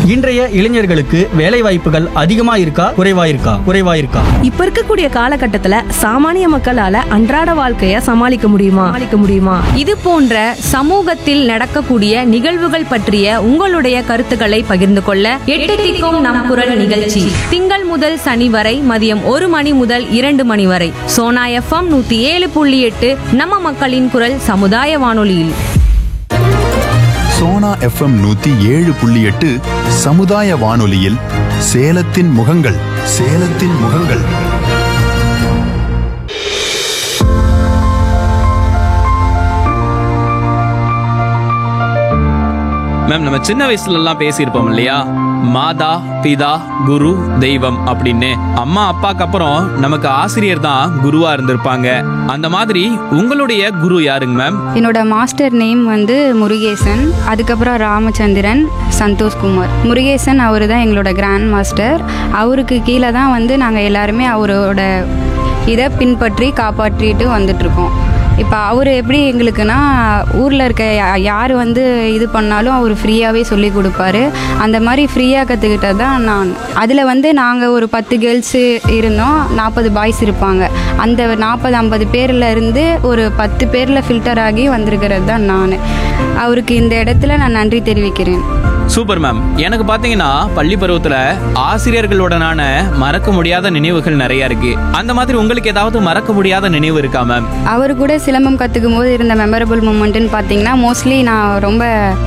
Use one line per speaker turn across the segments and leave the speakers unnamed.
இன்றைய இளைஞர்களுக்கு வேலை வாய்ப்புகள் அதிகமா இருக்கா குறைவா இருக்கா குறைவா இருக்கா
இப்ப இருக்கக்கூடிய காலகட்டத்துல சாமானிய மக்களால அன்றாட வாழ்க்கைய சமாளிக்க முடியுமா சமாளிக்க முடியுமா
இது போன்ற சமூகத்தில் நடக்கக்கூடிய நிகழ்வுகள் பற்றிய உங்களுடைய கருத்துக்களை பகிர்ந்து கொள்ள எட்டு திக்கும் நம் குரல் நிகழ்ச்சி திங்கள் முதல் சனி வரை மதியம் ஒரு மணி முதல் இரண்டு மணி வரை சோனா எஃப்எம் நூத்தி ஏழு புள்ளி எட்டு நம்ம மக்களின் குரல் சமுதாய வானொலியில்
சோனா எஃப்எம் நூத்தி ஏழு புள்ளி எட்டு சமுதாய வானொலியில் சேலத்தின் முகங்கள் சேலத்தின் முகங்கள்
மேம் நம்ம சின்ன வயசுல எல்லாம் பேசியிருப்போம் இல்லையா மாதா பிதா குரு தெய்வம் அப்படின்னு அம்மா அப்பாக்கு அப்புறம் நமக்கு ஆசிரியர் தான் குருவா இருந்திருப்பாங்க அந்த மாதிரி உங்களுடைய குரு யாருங்க மேம்
என்னோட மாஸ்டர் நேம் வந்து முருகேசன் அதுக்கப்புறம் ராமச்சந்திரன் சந்தோஷ்குமார் முருகேசன் அவர் தான் எங்களோட கிராண்ட் மாஸ்டர் அவருக்கு கீழே தான் வந்து நாங்கள் எல்லாருமே அவரோட இதை பின்பற்றி காப்பாற்றிட்டு வந்துட்ருக்கோம் இப்போ அவர் எப்படி எங்களுக்குன்னா ஊரில் இருக்க யா- யார் வந்து இது பண்ணாலும் அவர் ஃப்ரீயாகவே சொல்லி கொடுப்பாரு அந்த மாதிரி ஃப்ரீயாக கற்றுக்கிட்டது தான் நான் அதில் வந்து நாங்கள் ஒரு பத்து கேர்ள்ஸு இருந்தோம் நாற்பது பாய்ஸ் இருப்பாங்க அந்த நாற்பது ஐம்பது பேரில் இருந்து ஒரு பத்து பேரில் ஃபில்டர் ஆகி வந்திருக்கிறது தான் நான் அவருக்கு இந்த இடத்துல நான் நன்றி தெரிவிக்கிறேன்
சூப்பர் மேம் எனக்கு பாத்தீங்கன்னா பள்ளி பருவத்துல ஆசிரியர்களுடனான மறக்க முடியாத நினைவுகள் நிறைய இருக்கு அந்த மாதிரி உங்களுக்கு ஏதாவது மறக்க முடியாத நினைவு இருக்கா மேம்
அவர் கூட சிலம்பம் கற்றுக்கும் போது இருந்த மெமரபிள் மூமெண்ட்டுன்னு பார்த்தீங்கன்னா மோஸ்ட்லி நான் ரொம்ப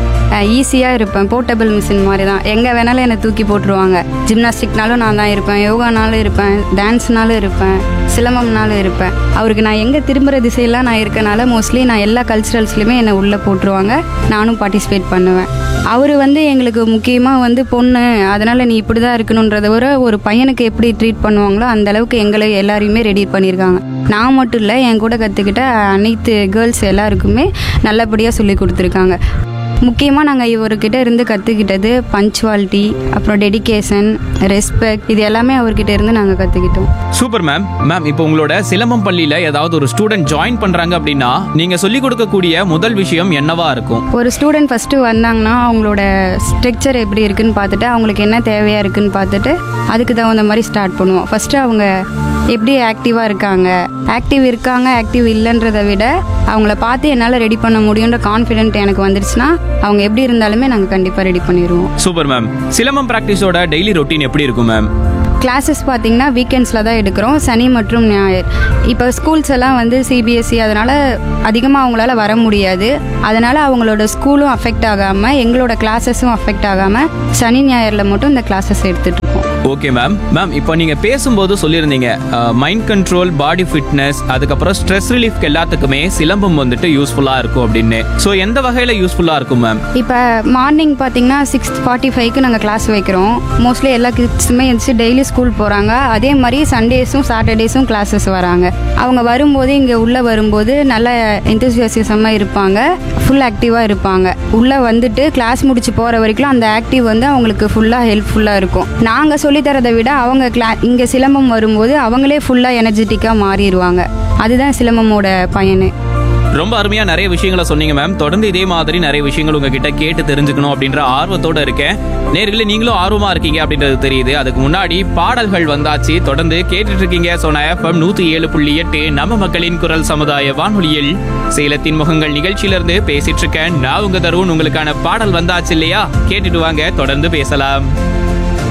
ஈஸியாக இருப்பேன் போர்ட்டபிள் மிஷின் மாதிரி தான் எங்கே வேணாலும் என்னை தூக்கி போட்டுருவாங்க ஜிம்னாஸ்டிக்னாலும் நான் தான் இருப்பேன் யோகானாலும் இருப்பேன் டான்ஸ்னாலும் இருப்பேன் சிலம்பம்னாலும் இருப்பேன் அவருக்கு நான் எங்கே திரும்புகிற திசையெல்லாம் நான் இருக்கனால மோஸ்ட்லி நான் எல்லா கல்ச்சுரல்ஸ்லையுமே என்னை உள்ளே போட்டுருவாங்க நானும் பார்ட்டிசிபேட் பண்ணுவேன் அவர் வந்து எங்களுக்கு முக்கியமாக வந்து பொண்ணு அதனால் நீ இப்படி தான் இருக்கணுன்றத விட ஒரு பையனுக்கு எப்படி ட்ரீட் பண்ணுவாங்களோ அந்த அளவுக்கு எங்களை எல்லாரையுமே ரெடி பண்ணியிருக்காங்க நான் மட்டும் இல்லை என் கூட கற்றுக்கிட்ட அனைத்து கேர்ள்ஸ் எல்லாருக்குமே நல்லபடியாக சொல்லி கொடுத்துருக்காங்க முக்கியமாக நாங்கள் இவர்கிட்ட இருந்து கற்றுக்கிட்டது பஞ்சுவாலிட்டி அப்புறம் டெடிகேஷன் ரெஸ்பெக்ட் இது எல்லாமே அவர்கிட்ட இருந்து நாங்கள் கற்றுக்கிட்டோம்
சூப்பர் மேம் மேம் இப்போ உங்களோட சிலம்பம் பள்ளியில ஏதாவது ஒரு ஸ்டூடெண்ட் ஜாயின் பண்றாங்க அப்படின்னா நீங்க சொல்லி கொடுக்கக்கூடிய முதல் விஷயம் என்னவா இருக்கும்
ஒரு ஸ்டூடெண்ட் ஃபஸ்ட்டு வந்தாங்கன்னா அவங்களோட ஸ்ட்ரக்சர் எப்படி இருக்குன்னு பார்த்துட்டு அவங்களுக்கு என்ன தேவையாக இருக்குன்னு பார்த்துட்டு அதுக்கு தகுந்த மாதிரி ஸ்டார்ட் பண்ணுவோம் ஃபஸ்ட்டு அவங்க எப்படி ஆக்டிவாக இருக்காங்க ஆக்டிவ் இருக்காங்க ஆக்டிவ் இல்லைன்றதை விட அவங்கள பார்த்து என்னால் ரெடி பண்ண முடியுன்ற கான்ஃபிடென்ட் எனக்கு வந்துருச்சுன்னா அவங்க எப்படி இருந்தாலுமே நாங்கள் கண்டிப்பாக ரெடி பண்ணிடுவோம்
சூப்பர் மேம் சிலம்பம் பிராக்டிஸோட டெய்லி ரொட்டீன் எப்படி இருக்கும் மேம்
கிளாஸஸ் பார்த்தீங்கன்னா வீக்கெண்ட்ஸில் தான் எடுக்கிறோம் சனி மற்றும் ஞாயிறு இப்போ ஸ்கூல்ஸ் எல்லாம் வந்து சிபிஎஸ்சி அதனால் அதிகமாக அவங்களால வர முடியாது அதனால் அவங்களோட ஸ்கூலும் அஃபெக்ட் ஆகாமல் எங்களோட கிளாஸஸும் அஃபெக்ட் ஆகாமல் சனி ஞாயிறில் மட்டும் இந்த கிளாஸஸ் எடுத்துகிட்டு இருக்கோம்
ஓகே மேம் மேம் இப்போ நீங்க பேசும்போது சொல்லியிருந்தீங்க மைண்ட் கண்ட்ரோல் பாடி ஃபிட்னஸ் அதுக்கப்புறம் ஸ்ட்ரெஸ் ரிலீஃப்க்கு எல்லாத்துக்குமே சிலம்பம் வந்துட்டு யூஸ்ஃபுல்லா இருக்கும் அப்படின்னு ஸோ எந்த வகையில யூஸ்ஃபுல்லா இருக்கும் மேம்
இப்போ மார்னிங் பார்த்தீங்கன்னா சிக்ஸ் ஃபார்ட்டி ஃபைவ்க்கு நாங்கள் கிளாஸ் வைக்கிறோம் மோஸ்ட்லி எல்லா கிட்ஸுமே எழுந்துச்சு டெய்லி ஸ்கூல் போகிறாங்க அதே மாதிரி சண்டேஸும் சாட்டர்டேஸும் கிளாஸஸ் வராங்க அவங்க வரும்போது இங்கே உள்ளே வரும்போது நல்ல எந்தூசியாசிசமாக இருப்பாங்க ஃபுல் ஆக்டிவாக இருப்பாங்க உள்ளே வந்துட்டு கிளாஸ் முடிச்சு போகிற வரைக்கும் அந்த ஆக்டிவ் வந்து அவங்களுக்கு ஃபுல்லாக ஹெல்ப்ஃபுல்லாக இருக்கும் நாங்கள் சொல்லித்தரதை விட அவங்க கிளா இங்கே சிலம்பம் வரும்போது அவங்களே ஃபுல்லாக எனர்ஜெட்டிக்காக மாறிடுவாங்க அதுதான் சிலம்பமோட பயனு
ரொம்ப அருமையா நிறைய விஷயங்களை சொன்னீங்க மேம் தொடர்ந்து இதே மாதிரி நிறைய விஷயங்கள் உங்ககிட்ட கேட்டு தெரிஞ்சுக்கணும் அப்படின்ற ஆர்வத்தோட இருக்கேன் நேர்களே நீங்களும் ஆர்வமா இருக்கீங்க அப்படின்றது தெரியுது அதுக்கு முன்னாடி பாடல்கள் வந்தாச்சு தொடர்ந்து கேட்டுட்டு இருக்கீங்க சோனா எஃப்எம் நூத்தி ஏழு புள்ளி எட்டு நம்ம மக்களின் குரல் சமுதாய வானொலியில் சேலத்தின் முகங்கள் நிகழ்ச்சியில இருந்து பேசிட்டு இருக்கேன் நான் உங்க தருண் உங்களுக்கான பாடல் வந்தாச்சு இல்லையா கேட்டுட்டு வாங்க தொடர்ந்து பேசலாம்